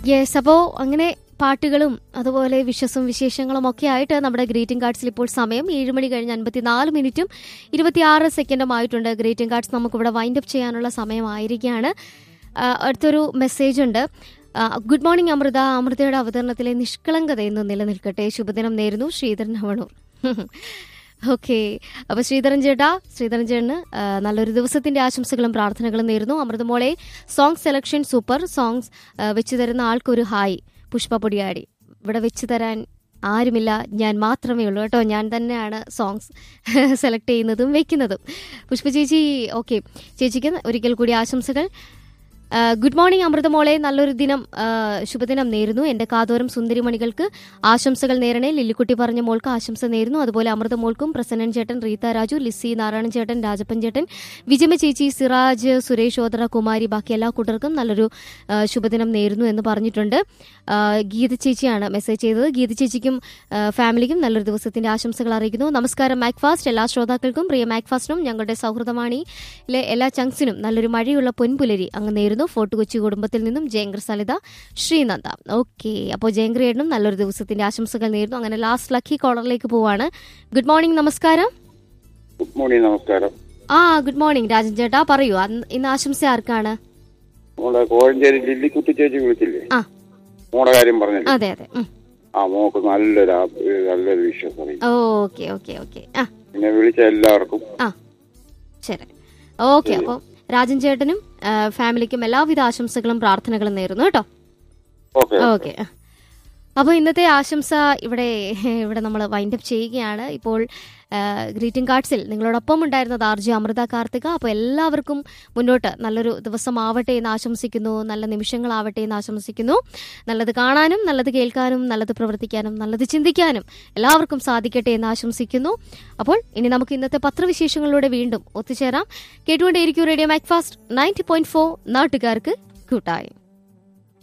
Yes അപ്പോൾ അങ്ങനെ പാട്ടുകളും അതുപോലെ വിഷസും വിശേഷങ്ങളും ഒക്കെ ആയിട്ട് നമ്മുടെ ഗ്രീറ്റിംഗ് കാർഡ്സിൽ ഇപ്പോൾ സമയം ഏഴ് മണി കഴിഞ്ഞ് അൻപത്തിനാല് മിനിറ്റും ഇരുപത്തിയാറ് സെക്കൻഡും ആയിട്ടുണ്ട് ഗ്രീറ്റിംഗ് കാർഡ്സ് നമുക്കിവിടെ വൈൻഡ് അപ്പ് ചെയ്യാനുള്ള സമയമായിരിക്കുകയാണ് ആ, അടുത്തൊരു മെസ്സേജ് ഉണ്ട് ആ, ഗുഡ് മോർണിംഗ് അമൃത അമൃതയുടെ അവതരണത്തിലെ നിഷ്കളങ്കത എന്ന് നിലനിൽക്കട്ടെ ശുഭദിനം നേരുന്നു ശ്രീധരൻ ഹവണൂർ ഓക്കെ അപ്പൊ ശ്രീധരൻ ചേട്ടാ ശ്രീധരൻ ചേട്ടന് ആ, നല്ലൊരു ദിവസത്തിന്റെ ആശംസകളും പ്രാർത്ഥനകളും നേരുന്നു അമൃതമോളെ സോങ് സെലക്ഷൻ സൂപ്പർ സോങ്സ് ആ, വെച്ചു തരുന്ന ആൾക്കൊരു ഹായ് പുഷ്പ പൊടിയാടി ഇവിടെ വെച്ച് തരാൻ ആരുമില്ല ഞാൻ മാത്രമേ ഉള്ളൂ കേട്ടോ ഞാൻ തന്നെയാണ് സോങ്സ് സെലക്ട് ചെയ്യുന്നതും വെക്കുന്നതും പുഷ്പ ചേച്ചി ഓക്കെ ചേച്ചിക്ക് ഒരിക്കൽ കൂടി ആശംസകൾ ആ, ഗുഡ് മോർണിംഗ് അമൃതമോളെ നല്ലൊരു ദിനം ആ, ശുഭദിനം നേരുന്നു എന്റെ കാതോരം സുന്ദരിമണികൾക്ക് ആശംസകൾ നേരണേ ലില്ലിക്കുട്ടി പറഞ്ഞ മോൾക്ക് ആശംസ നേരുന്നു അതുപോലെ അമൃത മോൾക്കും പ്രസന്നൻ ചേട്ടൻ റീത്ത രാജു ലിസി നാരായണൻ ചേട്ടൻ രാജപ്പൻ ചേട്ടൻ വിജയമ ചേച്ചി സിറാജ് സുരേഷ് ഓദറ കുമാരി ബാക്കി എല്ലാ കൂട്ടർക്കും നല്ലൊരു ആ, ശുഭദിനം നേരുന്നു എന്ന് പറഞ്ഞിട്ടുണ്ട് ആ, ഗീത ചേച്ചിയാണ് മെസ്സേജ് ചെയ്തത് ഗീത ചേച്ചിക്കും ആ, ഫാമിലിക്കും നല്ലൊരു ദിവസത്തിന്റെ ആശംസകൾ അറിയിക്കുന്നു നമസ്കാരം മാക്ഫാസ്റ്റ് എല്ലാ ശ്രോതാക്കൾക്കും പ്രിയ മാക്ഫാസ്റ്റിനും ഞങ്ങളുടെ സൗഹൃദമാണിയിലെ എല്ലാ ചങ്സിനും നല്ലൊരു മഴയുള്ള പൊൻപുലരി അങ്ങ് നേരുന്നു ഫോർട്ട് കൊച്ചി കുടുംബത്തിൽ നിന്നും ജയങ്കർ സലിത ശ്രീനന്ദ ഓക്കെ അപ്പോൾ ജയങ്കരേട്ടനും നല്ലൊരു ദിവസത്തിന്റെ ആശംസകൾ നേരുന്നു അങ്ങനെ ലാസ്റ്റ് ലക്കി കോളറിലേക്ക് പോവാണ് ഗുഡ് മോർണിംഗ് നമസ്കാരം ഗുഡ് മോർണിംഗ് നമസ്കാരം ആ ഗുഡ് മോർണിംഗ് രാജൻ ചേട്ടാ പറയൂ അന്ന് ഇന്ന് ആശംസ ആർക്കാണ് മോളെ കോഴഞ്ചേരി ലില്ലിക്കുട്ടി ചേച്ചി വിളിച്ചില്ലേ ആ മോടെ കാര്യം പറഞ്ഞില്ലേ അതെ അതെ ഉം. ആ മോക്ക് നല്ലൊരു ആ- നല്ലൊരു വിശ്വാസം അറിയിക്കും ഓക്കെ ഓക്കെ ഓക്കെ ആ പിന്നെ വിളിച്ച എല്ലാവർക്കും ആ ശരി ഓക്കെ അപ്പോൾ രാജൻ ചേട്ടനും ആ, ഫാമിലിക്കും എല്ലാവിധ ആശംസകളും പ്രാർത്ഥനകളും നേരുന്നു കേട്ടോ ഓക്കെ ഓക്കെ അപ്പോൾ ഇന്നത്തെ ആശംസ ഇവിടെ ഇവിടെ നമ്മൾ വൈൻഡപ്പ് ചെയ്യുകയാണ് ഇപ്പോൾ ഗ്രീറ്റിംഗ് കാർഡ്സിൽ നിങ്ങളോടൊപ്പം ഉണ്ടായിരുന്നത് ആർ ജി അമൃത കാർത്തിക അപ്പോൾ എല്ലാവർക്കും മുന്നോട്ട് നല്ലൊരു ദിവസമാവട്ടെ എന്ന് ആശംസിക്കുന്നു നല്ല നിമിഷങ്ങളാവട്ടെ എന്ന് ആശംസിക്കുന്നു നല്ലത് കാണാനും നല്ലത് കേൾക്കാനും നല്ലത് പ്രവർത്തിക്കാനും നല്ലത് ചിന്തിക്കാനും എല്ലാവർക്കും സാധിക്കട്ടെ എന്ന് ആശംസിക്കുന്നു അപ്പോൾ ഇനി നമുക്ക് ഇന്നത്തെ പത്രവിശേഷങ്ങളിലൂടെ വീണ്ടും ഒത്തുചേരാം കേട്ടുകൊണ്ടേയിരിക്കും radio Macfast ninety point four നാട്ടുകാർക്ക് കൂട്ടായി